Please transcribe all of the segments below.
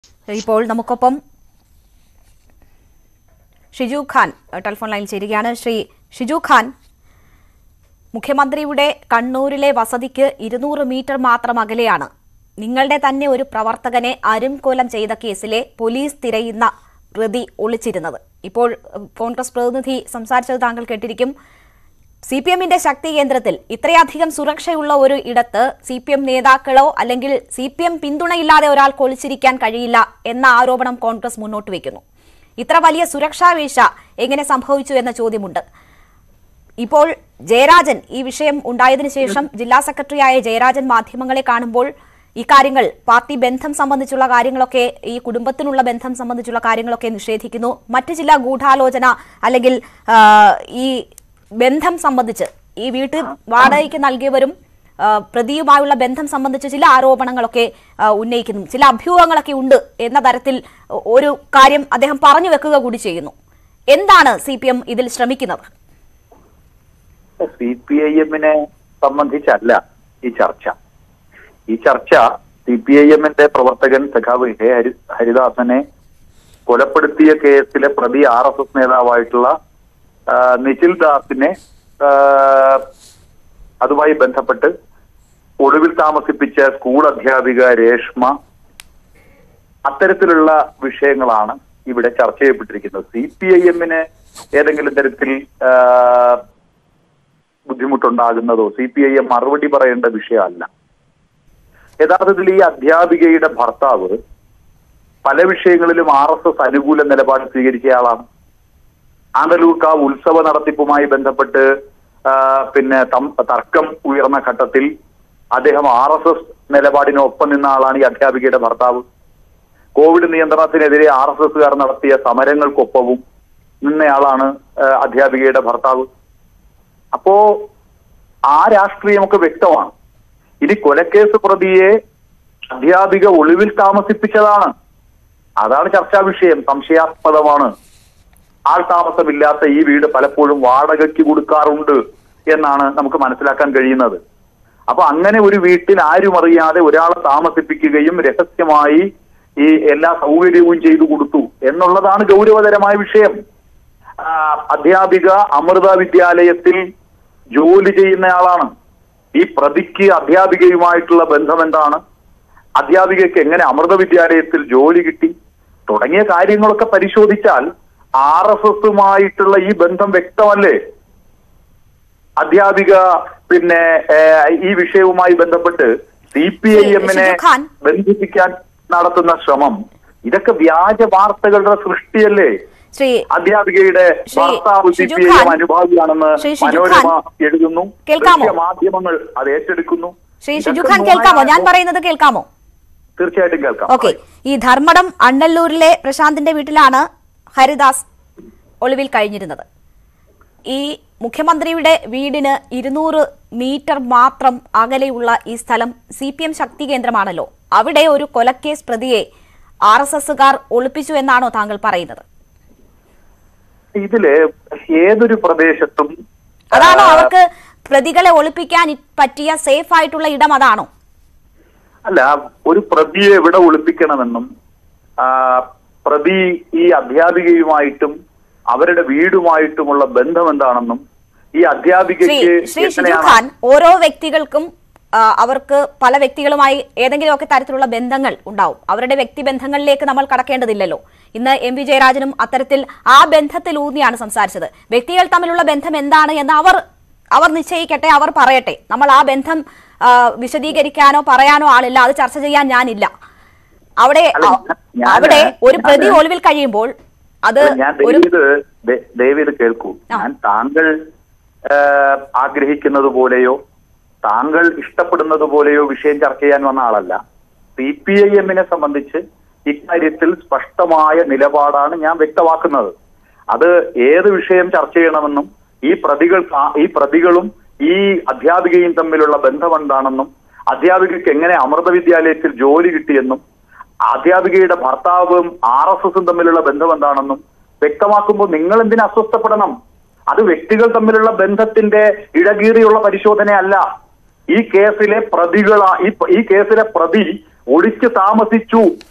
ഇപ്പോൾ നമുക്കൊപ്പം ഷിജു ഖാൻ അഹ് ടെലിഫോൺ ലൈനിൽ ചേരുകയാണ് ശ്രീ ഷിജു ഖാൻ മുഖ്യമന്ത്രിയുടെ കണ്ണൂരിലെ വസതിക്ക് ഇരുന്നൂറ് മീറ്റർ മാത്രം അകലെയാണ് നിങ്ങളുടെ തന്നെ ഒരു പ്രവർത്തകനെ അരുംകൊലം ചെയ്ത കേസിലെ പോലീസ് തിരയുന്ന പ്രതി ഒളിച്ചിരുന്നത് ഇപ്പോൾ അഹ് കോൺഗ്രസ് പ്രതിനിധി സംസാരിച്ചത് താങ്കൾ കേട്ടിരിക്കും സി പി എമ്മിന്റെ ശക്തി കേന്ദ്രത്തിൽ ഇത്രയധികം സുരക്ഷയുള്ള ഒരു ഇടത്ത് സി പി എം നേതാക്കളോ അല്ലെങ്കിൽ സി പി എം പിന്തുണയില്ലാതെ ഒരാൾക്ക് ഒളിച്ചിരിക്കാൻ കഴിയില്ല എന്ന ആരോപണം കോൺഗ്രസ് മുന്നോട്ട് വയ്ക്കുന്നു ഇത്ര വലിയ സുരക്ഷാ വീഴ്ച എങ്ങനെ സംഭവിച്ചു എന്ന ചോദ്യമുണ്ട് ഇപ്പോൾ ജയരാജൻ ഈ വിഷയം ഉണ്ടായതിനു ശേഷം ജില്ലാ സെക്രട്ടറിയായ ജയരാജൻ മാധ്യമങ്ങളെ കാണുമ്പോൾ ഇക്കാര്യങ്ങൾ പാർട്ടി ബന്ധം സംബന്ധിച്ചുള്ള കാര്യങ്ങളൊക്കെ ഈ കുടുംബത്തിനുള്ള ബന്ധം സംബന്ധിച്ചുള്ള കാര്യങ്ങളൊക്കെ നിഷേധിക്കുന്നു മറ്റു ചില ഗൂഢാലോചന അല്ലെങ്കിൽ ആ, ഈ ബന്ധം സംബന്ധിച്ച് ഈ വീട്ടിൽ വാടകയ്ക്ക് നൽകിയവരും ആ, പ്രതിയുമായുള്ള ബന്ധം സംബന്ധിച്ച് ചില ആരോപണങ്ങളൊക്കെ ആ, ഉന്നയിക്കുന്നു ചില അഭ്യൂഹങ്ങളൊക്കെ ഉണ്ട് എന്ന തരത്തിൽ ഒരു കാര്യം അദ്ദേഹം പറഞ്ഞു വെക്കുക കൂടി ചെയ്യുന്നു എന്താണ് സി ഇതിൽ ശ്രമിക്കുന്നത് സി പി ഐ എമ്മിനെ സംബന്ധിച്ചല്ല ഈ ചർച്ച ഈ ചർച്ച സി പി ഐ എമ്മിന്റെ പ്രവർത്തകൻ സഖാവ് ഹെ ഹരി ഹരിദാസനെ കൊലപ്പെടുത്തിയ കേസിലെ പ്രതി ആർ എസ് എസ് നേതാവായിട്ടുള്ള ആ, നിഖിൽ ദാസിനെ ആ, അതുമായി ബന്ധപ്പെട്ട് ഒളിവിൽ താമസിപ്പിച്ച സ്കൂൾ അധ്യാപിക രേഷ്മ അത്തരത്തിലുള്ള വിഷയങ്ങളാണ് ഇവിടെ ചർച്ച ചെയ്യപ്പെട്ടിരിക്കുന്നത് സി പി ഐ എമ്മിന് ഏതെങ്കിലും തരത്തിൽ ആ, ബുദ്ധിമുട്ടുണ്ടാകുന്നതോ സി പി ഐ എം മറുപടി പറയേണ്ട വിഷയമല്ല യഥാർത്ഥത്തിൽ ഈ അധ്യാപികയുടെ ഭർത്താവ് പല വിഷയങ്ങളിലും ആർ എസ് എസ് അനുകൂല നിലപാട് സ്വീകരിച്ചയാളാണ് ആണ്ടലൂർക്കാവ് ഉത്സവ നടത്തിപ്പുമായി ബന്ധപ്പെട്ട് ആ, പിന്നെ തം- തർക്കം ഉയർന്ന ഘട്ടത്തിൽ അദ്ദേഹം ആർ എസ് എസ് നിലപാടിനൊപ്പം നിന്ന ആളാണ് ഈ അധ്യാപികയുടെ ഭർത്താവ് കോവിഡ് നിയന്ത്രണത്തിനെതിരെ ആർ എസ് എസുകാർ നടത്തിയ സമരങ്ങൾക്കൊപ്പവും നിന്നയാളാണ് ആ, അധ്യാപികയുടെ ഭർത്താവ് അപ്പോ ആ രാഷ്ട്രീയമൊക്കെ വ്യക്തമാണ് ഇനി കൊലക്കേസ് പ്രതിയെ അധ്യാപിക ഒളിവിൽ താമസിപ്പിച്ചതാണ് അതാണ് ചർച്ചാ വിഷയം സംശയാസ്പദമാണ് ആൾ താമസമില്ലാത്ത ഈ വീട് പലപ്പോഴും വാടകയ്ക്ക് കൊടുക്കാറുണ്ട് എന്നാണ് നമുക്ക് മനസ്സിലാക്കാൻ കഴിയുന്നത് അപ്പൊ അങ്ങനെ ഒരു വീട്ടിൽ ആരും അറിയാതെ ഒരാളെ താമസിപ്പിക്കുകയും രഹസ്യമായി ഈ എല്ലാ സൗകര്യവും ചെയ്തു കൊടുത്തു എന്നുള്ളതാണ് ഗൗരവതരമായ വിഷയം ആ, അധ്യാപിക അമൃത വിദ്യാലയത്തിൽ ജോലി ചെയ്യുന്നയാളാണ് ഈ പ്രതിക്ക് അധ്യാപികയുമായിട്ടുള്ള ബന്ധം എന്താണ് അധ്യാപികയ്ക്ക് എങ്ങനെ അമൃത വിദ്യാലയത്തിൽ ജോലി കിട്ടി തുടങ്ങിയ കാര്യങ്ങളൊക്കെ പരിശോധിച്ചാൽ ആർ എസ് എസുമായിട്ടുള്ള ഈ ബന്ധം വ്യക്തമല്ലേ അധ്യാപിക പിന്നെ ഏഹ്, ഈ വിഷയവുമായി ബന്ധപ്പെട്ട് സി പി ഐ എമ്മിനെ ഷിജു ഖാൻ. ബന്ധിപ്പിക്കാൻ നടത്തുന്ന ശ്രമം ഇതൊക്കെ വ്യാജ വാർത്തകളുടെ സൃഷ്ടിയല്ലേ ശ്രീ അധ്യാപികയുടെ ശ്രീ ഭർത്താവ് C Shiju P I M Khan. അനുഭാവിയാണെന്ന് ശ്രീ ഷിജു മനോരമ ഖാൻ. എഴുതുന്നു കേൾക്കാമോ? ദൃശ്യ മാധ്യമങ്ങൾ അത് ഏറ്റെടുക്കുന്നു ശ്രീ ഇതൊക്കെ ഷിജു ഖാൻ കേൾക്കാമോ ഞാൻ നുണയാണ്. പറയുന്നത് കേൾക്കാമോ തീർച്ചയായിട്ടും കേൾക്കാം ഓക്കെ ഈ ധർമ്മടം അണ്ണല്ലൂരിലെ പ്രശാന്തിന്റെ വീട്ടിലാണ് ഹരിദാസ് ഒളിവിൽ കഴിഞ്ഞിരുന്നത് ഈ മുഖ്യമന്ത്രിയുടെ വീടിന് ഇരുന്നൂറ് മീറ്റർ മാത്രം അകലെയുള്ള ഈ സ്ഥലം സി പി എം ശക്തി കേന്ദ്രമാണല്ലോ അവിടെ ഒരു കൊലക്കേസ് പ്രതിയെ ആർ എസ് എസുകാർ ഒളിപ്പിച്ചു എന്നാണോ താങ്കൾ പറയുന്നത് ഇതില് ഏതൊരു പ്രദേശത്തും അതാണോ ആ, അവർക്ക് പ്രതികളെ ഒളിപ്പിക്കാൻ ഇ- പറ്റിയ സേഫ് ആയിട്ടുള്ള ഇടം അതാണോ അല്ല ഒരു പ്രതിയെ എവിടെ ഒളിപ്പിക്കണമെന്നും ആ, പ്രതി ഈ അധ്യാപികയുമായിട്ടും അവരുടെ വീടുമായിട്ടുമുള്ള ബന്ധം എന്താണെന്നും ഈ ശ്രീ അധ്യാപികയ്ക്ക് ശ്രീ ഷിജു എങ്ങനെയാണ് ഖാൻ ഓരോ വ്യക്തികൾക്കും ആ, അവർക്ക് പല വ്യക്തികളുമായി ഏതെങ്കിലുമൊക്കെ തരത്തിലുള്ള ബന്ധങ്ങൾ ഉണ്ടാവും അവരുടെ വ്യക്തിബന്ധങ്ങളിലേക്ക് നമ്മൾ കടക്കേണ്ടതില്ലല്ലോ ഇന്ന് എം വി ജയരാജനും അത്തരത്തിൽ ആ ബന്ധത്തിൽ ഊന്നിയാണ് സംസാരിച്ചത് വ്യക്തികൾ തമ്മിലുള്ള ബന്ധം എന്താണ് എന്ന് അവർ അവർ നിശ്ചയിക്കട്ടെ അവർ പറയട്ടെ നമ്മൾ ആ ബന്ധം ആ, വിശദീകരിക്കാനോ പറയാനോ ആളില്ല അത് ചർച്ച ചെയ്യാൻ ഞാനില്ല അവിടെ അല്ല, ഞാന് അവിടെ ഒരു പ്രതി ഞാന് ഒളിവിൽ കഴിയുമ്പോൾ അത് ഞാൻ ഒരു ദയവീത് ദ- ദയവീത് കേൾക്കൂ ആ. ഞാൻ താങ്കൾ ആ, ആഗ്രഹിക്കുന്നത് പോലെയോ താങ്കൾ ഇഷ്ടപ്പെടുന്നത് പോലെയോ വിഷയം ചർച്ച ചെയ്യാൻ വന്ന ആളല്ല സി പി ഐ എമ്മിനെ സംബന്ധിച്ച് ഇക്കാര്യത്തിൽ സ്പഷ്ടമായ നിലപാടാണ് ഞാൻ വ്യക്തമാക്കുന്നത് അത് ഏത് വിഷയം ചർച്ച ചെയ്യണമെന്നും ഈ പ്രതികൾ ഈ പ്രതികളും ഈ അധ്യാപികയും തമ്മിലുള്ള ബന്ധം എന്താണെന്നും അധ്യാപികയ്ക്ക് എങ്ങനെ അമൃത വിദ്യാലയത്തിൽ ജോലി കിട്ടിയെന്നും അധ്യാപികയുടെ ഭർത്താവും ആർ എസ് എസും തമ്മിലുള്ള ബന്ധം എന്താണെന്നും വ്യക്തമാക്കുമ്പോൾ നിങ്ങൾ എന്തിനു അസ്വസ്ഥപ്പെടണം അത് വ്യക്തികൾ തമ്മിലുള്ള ബന്ധത്തിന്റെ ഇടകീറിയുള്ള പരിശോധനയല്ല ഈ കേസിലെ പ്രതികളാ ഈ ഈ കേസിലെ പ്രതി ഒളിച്ചു താമസിച്ചു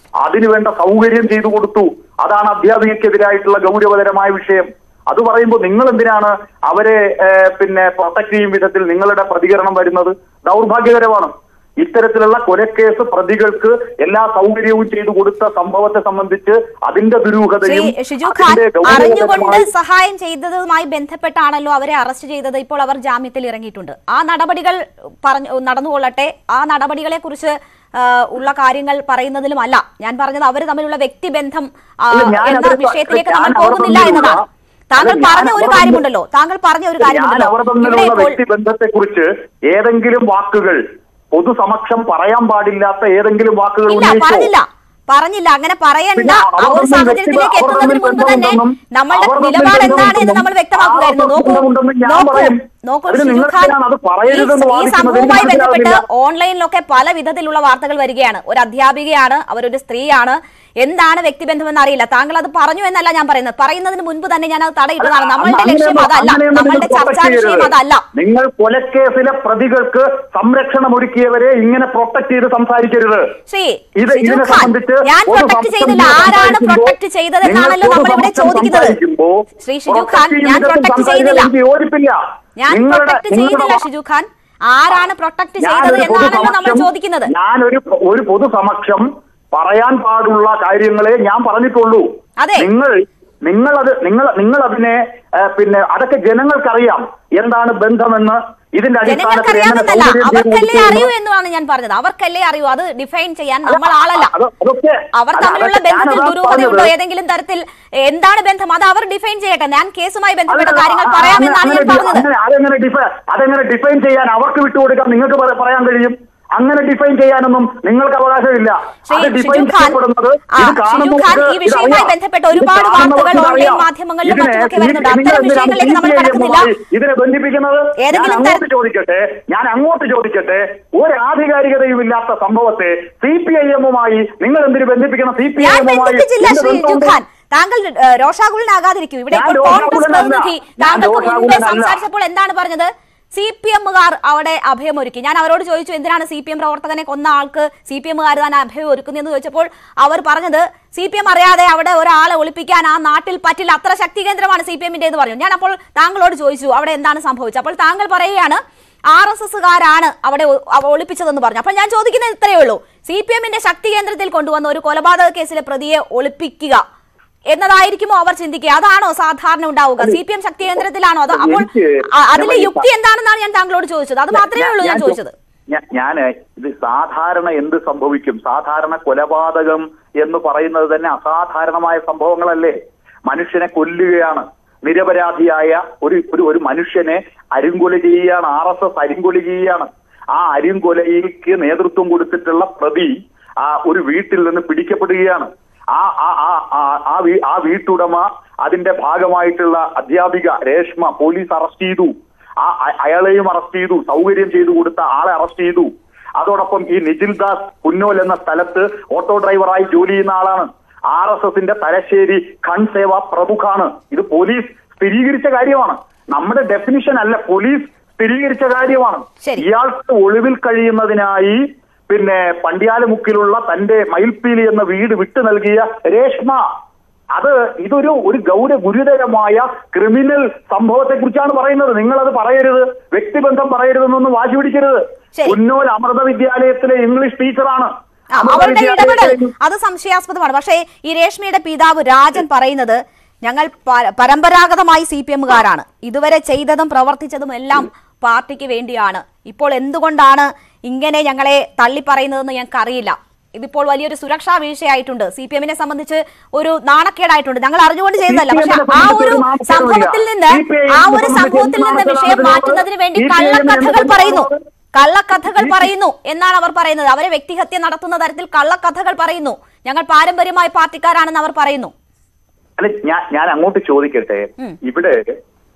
അതിനുവേണ്ട സൗകര്യം ചെയ്തു കൊടുത്തു അതാണ് അധ്യാപികക്കെതിരായിട്ടുള്ള ഗൗരവതരമായ വിഷയം അത് പറയുമ്പോൾ നിങ്ങൾ എന്തിനാണ് അവരെ ഏഹ്, പിന്നെ പ്രൊട്ടക്ട് ചെയ്യും വിധത്തിൽ നിങ്ങളുടെ പ്രതികരണം വരുന്നത് ദൗർഭാഗ്യകരമാണ് ഇത്തരത്തിലുള്ള കൊലക്കേസ് പ്രതികൾക്ക് എല്ലാ സൗകര്യവും ചെയ്തു കൊടുത്ത സംഭവത്തെ സംബന്ധിച്ച് അതിന്റെ ശ്രീ ദുരൂഹതയും ഷിജു ഖാൻ അതിന്റെ അറിഞ്ഞുകൊണ്ട് ഗൗരവതരമായ സഹായം ചെയ്തതുമായി ബന്ധപ്പെട്ടാണല്ലോ അവരെ അറസ്റ്റ് ചെയ്തത് ഇപ്പോൾ അവർ ജാമ്യത്തിൽ ഇറങ്ങിയിട്ടുണ്ട് ആ നടപടികൾ പറഞ്ഞു നടന്നുകൊള്ളട്ടെ ആ നടപടികളെ കുറിച്ച് ഉള്ള കാര്യങ്ങൾ പറയുന്നതിലുമല്ല ഞാൻ പറഞ്ഞത് അവർ തമ്മിലുള്ള വ്യക്തിബന്ധം ആ, അല്ല, ഞാൻ എന്ന അവരെ പ- വിഷയത്തിലേക്ക് ഞാൻ നമ്മൾ അവർ പോകുന്നില്ല തമ്മിലുള്ള- എന്നതാണ് താങ്കൾ അല്ല, ഞാൻ പറഞ്ഞ ഒരു അവർ കാര്യമുണ്ടല്ലോ താങ്കൾ പറഞ്ഞ ഒരു ഞാൻ കാര്യമുണ്ടല്ലോ അവർ ഇവിടെ തമ്മിലുള്ള ഇപ്പോൾ വ്യക്തിബന്ധത്തെ കുറിച്ച് ഏതെങ്കിലും വാക്കുകൾ പൊതുസമക്ഷം പറയാൻ പാടില്ലാത്ത ഏതെങ്കിലും വാക്കുകൾ ഇല്ല ഉന്നയിച്ചോ പറഞ്ഞില്ല പറഞ്ഞില്ല അങ്ങനെ പറയണ്ട പിന്നെ ആ അവർ ഒരു തമ്മിൽ സാഹചര്യത്തിലേക്ക് വ്യക്തി- അവർ എത്തുന്നതിന് തമ്മിൽ മുമ്പ് തന്നെ ബന്ധമുണ്ടെന്നും നമ്മളുടെ അവർ തമ്മിൽ നിലപാട് എന്താണ് എന്ന് ബന്ധമുണ്ടെന്നും നമ്മൾ വ്യക്തമാക്കുകയായിരുന്നു ആ നോക്കൂ ബന്ധമുണ്ടെന്നും ഞാൻ നോക്കൂ പറയും. നോക്കൂ അതിന് ഷിജു നിങ്ങൾക്ക് ഖാൻ ഞാൻ അത് ഈ പറയരുതെന്ന് ഈ വാദിക്കുന്നത് സംഭവവുമായി എനിക്ക് ബന്ധപ്പെട്ട് മനസ്സിലാവുന്നില്ല. ഓൺലൈനിലൊക്കെ പല വിധത്തിലുള്ള വാർത്തകൾ വരികയാണ് ഒരു അധ്യാപികയാണ് അവരൊരു സ്ത്രീയാണ് എന്താണ് വ്യക്തിബന്ധമെന്ന് അറിയില്ല താങ്കൾ അത് പറഞ്ഞു എന്നല്ല ഞാൻ പറയുന്നത് പറയുന്നതിന് മുൻപ് തന്നെ ഞാൻ അത് തടയിട്ടതാണ് നമ്മളുടെ ലക്ഷ്യം അങ്ങനെയൊന്നും- അതല്ല അങ്ങനെയൊന്നും നമ്മളുടെ നിങ്ങൾ ചർച്ചാ protect വിഷയം ചെയ്യരുത്. അതല്ല നിങ്ങൾ കൊലക്കേസിലെ പ്രതികൾക്ക് സംരക്ഷണം ഒരുക്കിയവരെ ഇങ്ങനെ പ്രൊട്ടക്ട് ചെയ്ത് സംസാരിക്കരുത് ശ്രീ ഇത് ഷിജു ഇതിനെ ഖാൻ സംബന്ധിച്ച് ഞാൻ ഒരു പ്രൊട്ടക്ട് സംശയം ചെയ്തില്ല നിങ്ങൾ ആരാണ് സംസാരിക്കുമ്പോൾ പ്രൊട്ടക്ട് ചെയ്തതെന്നാണല്ലോ നിങ്ങൾ നമ്മൾ ഇവിടെ പൊതുസമക്ഷം ചോദിക്കുന്നത് സംസാരിക്കുമ്പോൾ ശ്രീ ഷിജു ഖാൻ protect ഞാൻ ചെയ്യുന്ന പ്രൊട്ടക്ട് സംസാരിക്കാൻ ചെയ്തില്ല എനിക്ക് യോജിപ്പില്ല ഞാൻ നിങ്ങളുടെ- പ്രൊട്ടക്ട് നിങ്ങളുടെ ചെയ്യുന്നില്ല വാ- ഷിജു ഖാൻ ആരാണ് പ്രൊട്ടക്ട് ചെയ്തത് ഞാനൊരു എന്നാണല്ലോ നമ്മൾ പൊതുസമക്ഷം- ചോദിക്കുന്നത് ഞാനൊരു ഒരു പൊതുസമക്ഷം പറയാൻ പാടുള്ള കാര്യങ്ങളെ ഞാൻ പറഞ്ഞിട്ടുള്ളൂ അതെ. നിങ്ങൾ നിങ്ങൾ അത് നിങ്ങൾ നിങ്ങൾ അതിനെ ഏ, പിന്നെ അതൊക്കെ ജനങ്ങൾക്കറിയാം എന്താണ് ബന്ധമെന്ന് ഇതിന്റെ അടിസ്ഥാനത്തിൽ എങ്ങനെ ജനങ്ങൾക്കറിയാമെന്നല്ല സൗകര്യം ചെയ്തു അവർക്കല്ലേ കൊടുക്കുമെന്ന് അറിയൂ എന്നാണ് ഞാൻ പറഞ്ഞത് അവർക്കല്ലേ അറിയൂ അത് ഡിഫൈൻ ചെയ്യാൻ നമ്മൾ ആളല്ല അത് അതൊക്കെ അവർ അല്ല, തമ്മിലുള്ള അതൊക്കെ ബന്ധത്തിൽ ഞാനതാ ദുരൂഹതയുണ്ടോ പറഞ്ഞത്. ഏതെങ്കിലും തരത്തിൽ എന്താണ് ബന്ധം അത് അവർ ഡിഫൈൻ ചെയ്യട്ടെ ഞാൻ കേസുമായി ബന്ധപ്പെട്ട അല്ല, കാര്യങ്ങൾ ആ, പറയാമെന്നാണ് അങ്ങനെ- ഞാൻ പറഞ്ഞത് അങ്ങനെ അതെങ്ങനെ ഡിഫൈൻ അതെങ്ങനെ ഡിഫൈൻ ചെയ്യാൻ അവർക്ക് വിട്ടുകൊടുക്കാം നിങ്ങൾക്ക് പറ- പറയാൻ കഴിയും അങ്ങനെ ഡിഫൈൻ ചെയ്യാനൊന്നും നിങ്ങൾക്ക് അവകാശമില്ല ശ്രീ അത് ഡിഫൈൻ ഷിജു ഖാൻ, ചെയ്യപ്പെടുന്നത് ആ, ഇത് ഷിജു കാണുന്നവർക്ക് ഖാൻ ഈ ഇത് വിഷയവുമായി അറിയാം. ബന്ധപ്പെട്ട് ഇത് ഒരുപാട് കാണുന്നവർക്ക് വാർത്തകൾ ഇത് ഓൺലൈൻ അറിയാം. മാധ്യമങ്ങളിലും ഇതിനെ മറ്റുമൊക്കെ നിങ്ങൾ വരുന്നുണ്ട്. എന്തിനാണ് അത്തരം വിഷയങ്ങളിലേക്ക് നമ്മൾ CPI കടക്കുന്നില്ല. യുമായി ഇതിനെ ബന്ധിപ്പിക്കുന്നത് ഞാൻ ഏതെങ്കിലും അങ്ങോട്ട് തര- ചോദിക്കട്ടെ ഞാൻ അങ്ങോട്ട് ചോദിക്കട്ടെ ഒരു ആധികാരികതയും ഇല്ലാത്ത സംഭവത്തെ സി പി ഐ എമ്മുമായി നിങ്ങൾ എന്തിനു ബന്ധിപ്പിക്കണം സി പി ഐ ഞാൻ എമ്മുമായി ബന്ധിപ്പിച്ചില്ല ശ്രീ ഷിജു ഖാൻ താങ്കൾ ഏഹ്, രോഷാകുലനാകാതിരിക്കും ഇവിടെ ഞാൻ ഇപ്പോൾ കോൺഗ്രസ് രോഷാകുലനല്ല. പ്രതിനിധി ഞാൻ താങ്കൾക്ക് മുൻപേ രോഷാകുലനല്ല. സംസാരിച്ചപ്പോൾ എന്താണ് പറഞ്ഞത് സി പി എമ്മുകാർ അവിടെ അഭയമൊരുക്കി ഞാൻ അവരോട് ചോദിച്ചു എന്തിനാണ് സി പി എം പ്രവർത്തകനെ കൊന്ന ആൾക്ക് സി പി എമ്മുകാർ തന്നെ അഭയം ഒരുക്കുന്നതെന്ന് ചോദിച്ചപ്പോൾ അവർ പറഞ്ഞത് സി പി എം അറിയാതെ അവിടെ ഒരാളെ ഒളിപ്പിക്കാൻ ആ നാട്ടിൽ പറ്റില്ല അത്ര ശക്തി കേന്ദ്രമാണ് സി പി എമ്മിന്റെ എന്ന് പറഞ്ഞു ഞാൻ അപ്പോൾ താങ്കളോട് ചോദിച്ചു അവിടെ എന്താണ് സംഭവിച്ചത് അപ്പോൾ താങ്കൾ പറയുകയാണ് ആർ എസ് എസ്സുകാരാണ് അവിടെ ഒ- അവ ഒളിപ്പിച്ചതെന്ന് പറഞ്ഞു അപ്പോൾ ഞാൻ ചോദിക്കുന്നത് ഇത്രയേ ഉള്ളൂ സി പി എമ്മിന്റെ ശക്തി കേന്ദ്രത്തിൽ കൊണ്ടുവന്ന ഒരു കൊലപാതക കേസിലെ പ്രതിയെ ഒളിപ്പിക്കുക എന്നതായിരിക്കുമോ അവർ ചിന്തിക്കുക അതാണോ സാധാരണ ഉണ്ടാവുക സി പി എം ശക്തി കേന്ദ്രത്തിലാണോ അത് അപ്പോൾ എനിക്ക് അ- അതിലെ ഞാൻ യുക്തി എന്താണെന്നാണ് ഞാൻ താങ്കളോട് ചോദിച്ചത് അത് മാത്രമേ ഉള്ളൂ ഞാൻ ചോദിച്ചത് ഞാൻ ഇത് സാധാരണ എന്ത് സംഭവിക്കും സാധാരണ കൊലപാതകം എന്ന് പറയുന്നത് തന്നെ അസാധാരണമായ സംഭവങ്ങളല്ലേ മനുഷ്യനെ കൊല്ലുകയാണ് നിരപരാധിയായ ഒരു ഒരു ഒരു മനുഷ്യനെ അരുങ്കൊല ചെയ്യുകയാണ് ആർ എസ് എസ് അരുങ്കൊല ചെയ്യുകയാണ് ആ അരുങ്കൊലയ്ക്ക് നേതൃത്വം കൊടുത്തിട്ടുള്ള പ്രതി ആ ഒരു വീട്ടിൽ നിന്ന് പിടിക്കപ്പെടുകയാണ് ആ ആ ആ ആ- ആ വീ- ആ വീട്ടുടമ അതിന്റെ ഭാഗമായിട്ടുള്ള അധ്യാപിക രേഷ്മ പോലീസ് അറസ്റ്റ് ചെയ്തു ആ അ- അയാളെയും അറസ്റ്റ് ചെയ്തു സൗകര്യം ചെയ്തു കൊടുത്ത ആളെ അറസ്റ്റ് ചെയ്തു അതോടൊപ്പം ഈ നിജിൽ ദാസ് പുന്നോൽ എന്ന സ്ഥലത്ത് ഓട്ടോ ഡ്രൈവറായി ജോലി ചെയ്യുന്ന ആളാണ് ആർ എസ് എസിന്റെ തലശ്ശേരി ഖൺ സേവ പ്രമുഖാണ് ഇത് പോലീസ് സ്ഥിരീകരിച്ച കാര്യമാണ് നമ്മുടെ ഡെഫിനിഷൻ അല്ല പോലീസ് സ്ഥിരീകരിച്ച കാര്യമാണ് ശരി. ഇയാൾക്ക് ഒളിവിൽ കഴിയുന്നതിനായി പിന്നെ പണ്ടിയാലമുക്കിലുള്ള തന്റെ മയിൽപ്പീലി എന്ന വീട് വിട്ടു നൽകിയ രേഷ്മ അത് ഇതൊരു ഒരു ഗൗര ഗുരുതരമായ ക്രിമിനൽ സംഭവത്തെ കുറിച്ചാണ് പറയുന്നത് നിങ്ങൾ അത് പറയരുത് വ്യക്തിബന്ധം പറയരുതെന്നൊന്നും വാശി പിടിക്കരുത് ശരി. ഉന്നോൽ അമൃത വിദ്യാലയത്തിലെ ഇംഗ്ലീഷ് ടീച്ചറാണ് ആ, അമൃത അവരുടെ ഇടപെടൽ വിദ്യാലയത്തിലെ അത് സംശയാസ്പദമാണ് പക്ഷേ ഈ രേഷ്മയുടെ പിതാവ് രാജൻ പറയുന്നത് ഞങ്ങൾ പ- പരമ്പരാഗതമായി സി പി എമ്മുകാരാണ് ഇതുവരെ ചെയ്തതും പ്രവർത്തിച്ചതും എല്ലാം പാർട്ടിക്ക് വേണ്ടിയാണ് ഇപ്പോൾ എന്തുകൊണ്ടാണ് ഇങ്ങനെ ഞങ്ങളെ തള്ളിപ്പറയുന്നതെന്ന് ഞങ്ങൾക്ക് അറിയില്ല ഇതിപ്പോൾ വലിയൊരു സുരക്ഷാ വീഴ്ചയായിട്ടുണ്ട് സി പി എമ്മിനെ സംബന്ധിച്ച് ഒരു നാണക്കേടായിട്ടുണ്ട് ഞങ്ങൾ അറിഞ്ഞുകൊണ്ട് ചെയ്യുന്നതല്ല പക്ഷെ ആ ഒരു സംഭവത്തിൽ നിന്ന് ആ ഒരു സംഭവത്തിൽ നിന്ന് വിഷയം മാറ്റുന്നതിന് വേണ്ടി കള്ളക്കഥകൾ പറയുന്നു കള്ളക്കഥകൾ പറയുന്നു എന്നാണ് അവർ പറയുന്നത് അവരെ വ്യക്തിഹത്യ നടത്തുന്ന തരത്തിൽ കള്ളക്കഥകൾ പറയുന്നു ഞങ്ങൾ പാരമ്പര്യമായി പാർട്ടിക്കാരാണെന്ന് അവർ പറയുന്നു അല്ല ഞാൻ ഞാൻ അങ്ങോട്ട് ചോദിക്കട്ടെ ഉം. ഇവിടെ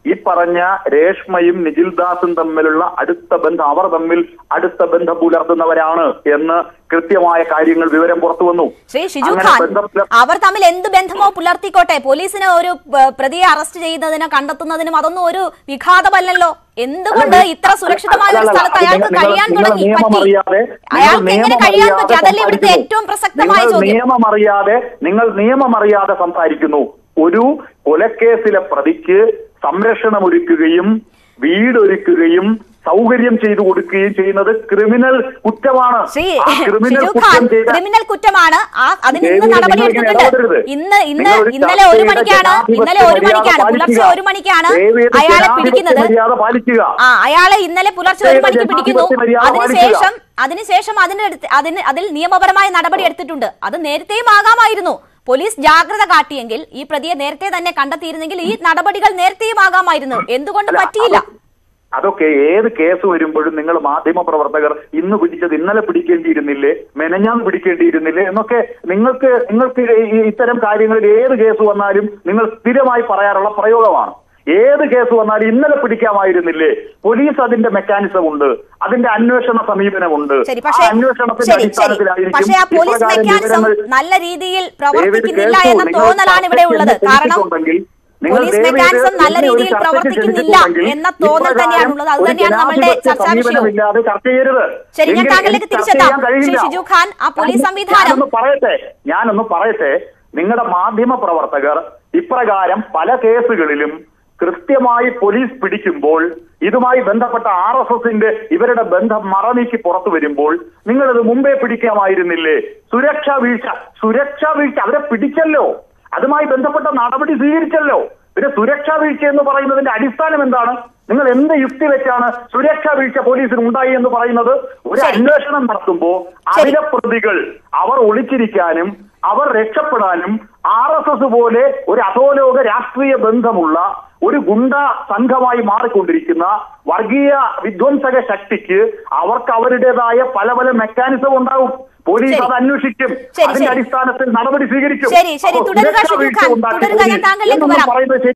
ഈ പറഞ്ഞ രേഷ്മയും നിഖിൽദാസും തമ്മിലുള്ള അടുത്ത ബന്ധം അവർ തമ്മിൽ അടുത്ത ബന്ധം പുലർത്തുന്നവരാണ് എന്ന് കൃത്യമായ കാര്യങ്ങൾ വിവരം പുറത്തു വന്നു ശ്രീ ഷിജു അങ്ങനെ ഖാൻ ബന്ധം പുലർ- അവർ തമ്മിൽ എന്ത് ബന്ധമോ പുലർത്തിക്കോട്ടെ പോലീസിന് ഒരു ഏഹ്, പ്രതിയെ അറസ്റ്റ് ചെയ്യുന്നതിനും കണ്ടെത്തുന്നതിനും അതൊന്നും ഒരു വിഘാതമല്ലല്ലോ എന്തുകൊണ്ട് ഇത്ര സുരക്ഷിതമായ ഒരു അല്ല, അല്ല, സ്ഥലത്ത് നിങ്ങൾ- അയാൾക്ക് നിങ്ങൾ- കഴിയാൻ നിങ്ങൾ തുടങ്ങി നിയമം പറ്റി അറിയാതെ, നിങ്ങൾ അയാൾക്ക് എങ്ങനെ നിയമം കഴിയാൻ അറിയാതെ പറ്റി അതല്ലേ ഇവിടുത്തെ സംസാരിക്കുന്നു. ഏറ്റവും പ്രസക്തമായ നിങ്ങൾ ചോദ്യം നിയമം അറിയാതെ നിങ്ങൾ നിയമം അറിയാതെ സംസാരിക്കുന്നു ഒരു കൊലക്കേസിലെ പ്രതിക്ക് സംരക്ഷണം ഒരുക്കുകയും വീടൊരുക്കുകയും സൗകര്യം ചെയ്തു കൊടുക്കുകയും ചെയ്യുന്നത് ക്രിമിനൽ കുറ്റമാണ് ശ്രീ ആ ക്രിമിനൽ ഷിജു കുറ്റം ഖാൻ ചെയ്ത ക്രിമിനൽ കുറ്റമാണ് ആ അതിന് ഇന്ന് ദേവി, നടപടി നിങ്ങൾ ഇങ്ങനെ എടുത്തിട്ടുണ്ട് ഇടപെടരുത്. ഇന്ന് ഇന്ന് നിങ്ങൾ ഒരു ഇന്നലെ ഒരു ചർച്ചയുടെ മണിക്കാണ് ജനാധിപത്യ ഇന്നലെ ഒരു മര്യാദ മണിക്കാണ് പാലിക്കുക. പുലർച്ചെ ഒരു മണിക്കാണ് ദേവിയുടെ അയാളെ ജനാധിപത്യ പിടിക്കുന്നത് മര്യാദ പാലിക്കുക ആ അയാളെ ഇന്നലെ പുലർച്ചെ ഒരു ദേവിയുടെ മണിക്ക് പിടിക്കുന്നു ജനാധിപത്യ മര്യാദ അതിനുശേഷം അതിനുശേഷം അതിന് എടുത്ത് അതിന് അതിൽ നിയമപരമായ നടപടി എടുത്തിട്ടുണ്ട് അത് നേരത്തെയും ആകാമായിരുന്നു പോലീസ് ജാഗ്രത കാട്ടിയെങ്കിൽ ഈ പ്രതിയെ നേരത്തെ തന്നെ കണ്ടെത്തിയിരുന്നെങ്കിൽ ഈ നടപടികൾ നേരത്തെയും ആകാമായിരുന്നു എന്തുകൊണ്ട് അല്ല, പറ്റിയില്ല അത് അതൊക്കെ ഏത് കേസ് വരുമ്പോഴും നിങ്ങൾ മാധ്യമ പ്രവർത്തകർ ഇന്ന് പിടിച്ചത് ഇന്നലെ പിടിക്കേണ്ടിയിരുന്നില്ലേ മെനഞ്ഞാന്ന് പിടിക്കേണ്ടിയിരുന്നില്ലേ എന്നൊക്കെ നിങ്ങൾക്ക് നിങ്ങൾക്ക് ഈ ഇത്തരം കാര്യങ്ങളിൽ ഏത് കേസ് വന്നാലും നിങ്ങൾ സ്ഥിരമായി പറയാറുള്ള പ്രയോഗമാണ് ഏത് കേസ് വന്നാലും ഇന്നലെ പിടിക്കാമായിരുന്നില്ലേ പോലീസ് അതിന്റെ മെക്കാനിസം ഉണ്ട് അതിന്റെ അന്വേഷണ സമീപനമുണ്ട് ശരി ആ പക്ഷേ അന്വേഷണത്തിന്റെ ശരി ശരി അടിസ്ഥാനത്തിലായിരിക്കും പക്ഷേ ആ പോലീസ് ഇപ്രകാരം മെക്കാനിസം വിവരങ്ങൾ നല്ല രീതിയിൽ ദയവേത് പ്രവർത്തിക്കുന്നില്ല കേൾക്കൂ. എന്ന നിങ്ങൾ തോന്നലാണ് ഇവിടെ ചർച്ചയ്ക്ക് ഉള്ളത് എന്നെ കാരണം ക്ഷണിച്ചിട്ടുണ്ടെങ്കിൽ നിങ്ങൾ പോലീസ് ദയവേത് മെക്കാനിസം നല്ല എന്നെ ഒരു രീതിയിൽ ചർച്ചയ്ക്ക് പ്രവർത്തിക്കുന്നില്ല ക്ഷണിച്ചിട്ടുണ്ടെങ്കിൽ എന്ന തോന്നൽ ഇപ്രകാരം തന്നെയാണുള്ളത് അത് ഒരു തന്നെയാണ് നമ്മളുടെ ജനാധിപത്യ ചർച്ചാ വിഷയവും സമീപനമില്ലാതെ ചർച്ച ചെയ്യരുത് ശരി ഞാൻ എങ്കിൽ താങ്കളിലേക്ക് എനിക്ക് ചർച്ച തിരിച്ചെത്താം ചെയ്യാൻ കഴിയില്ല. ശ്രീ ഷിജു ഖാൻ ആ പോലീസ് ഞാൻ- സംവിധാനം ഞാനൊന്ന് പറയട്ടെ ഞാനൊന്ന് പറയട്ടെ നിങ്ങളുടെ മാധ്യമ പ്രവർത്തകർ ഇപ്രകാരം പല കേസുകളിലും കൃത്യമായി പോലീസ് പിടിക്കുമ്പോൾ ഇതുമായി ബന്ധപ്പെട്ട ആർ എസ് എസിന്റെ ഇവരുടെ ബന്ധം മറനീക്കി പുറത്തു വരുമ്പോൾ നിങ്ങളിത് മുമ്പേ പിടിക്കാമായിരുന്നില്ലേ സുരക്ഷാ വീഴ്ച സുരക്ഷാ വീഴ്ച അവരെ പിടിച്ചല്ലോ അതുമായി ബന്ധപ്പെട്ട നടപടി സ്വീകരിച്ചല്ലോ പിന്നെ സുരക്ഷാ വീഴ്ച എന്ന് പറയുന്നതിന്റെ അടിസ്ഥാനം എന്താണ് നിങ്ങൾ എന്ത് യുക്തി വെച്ചാണ് സുരക്ഷാ വീഴ്ച പോലീസിന് ഉണ്ടായി എന്ന് പറയുന്നത് ഒരു ശരി. അന്വേഷണം നടത്തുമ്പോൾ അതിലെ പ്രതികൾ അവർ ഒളിച്ചിരിക്കാനും അവർ രക്ഷപ്പെടാനും ആർ എസ് എസ് പോലെ ഒരു അധോലോക രാഷ്ട്രീയ ബന്ധമുള്ള ഒരു ഗുണ്ട സംഘമായി മാറിക്കൊണ്ടിരിക്കുന്ന വർഗീയ വിധ്വംസക ശക്തിക്ക് അവർക്ക് അവരുടേതായ പല പല മെക്കാനിസം ഉണ്ടാവും പോലീസ് ശരി. അത് അന്വേഷിക്കും ശരി, അതിന്റെ ശരി. അടിസ്ഥാനത്തിൽ നടപടി സ്വീകരിക്കും ശരി, ശരി. അപ്പോൾ തുടരുക, സുരക്ഷാ ഷിജു വീഴ്ച ഖാൻ. ഉണ്ടാക്കി തുടരുക, ഞാൻ പോലീസ് താങ്കളിലേക്ക് എന്നൊന്നും വരാം. പറയുന്നത്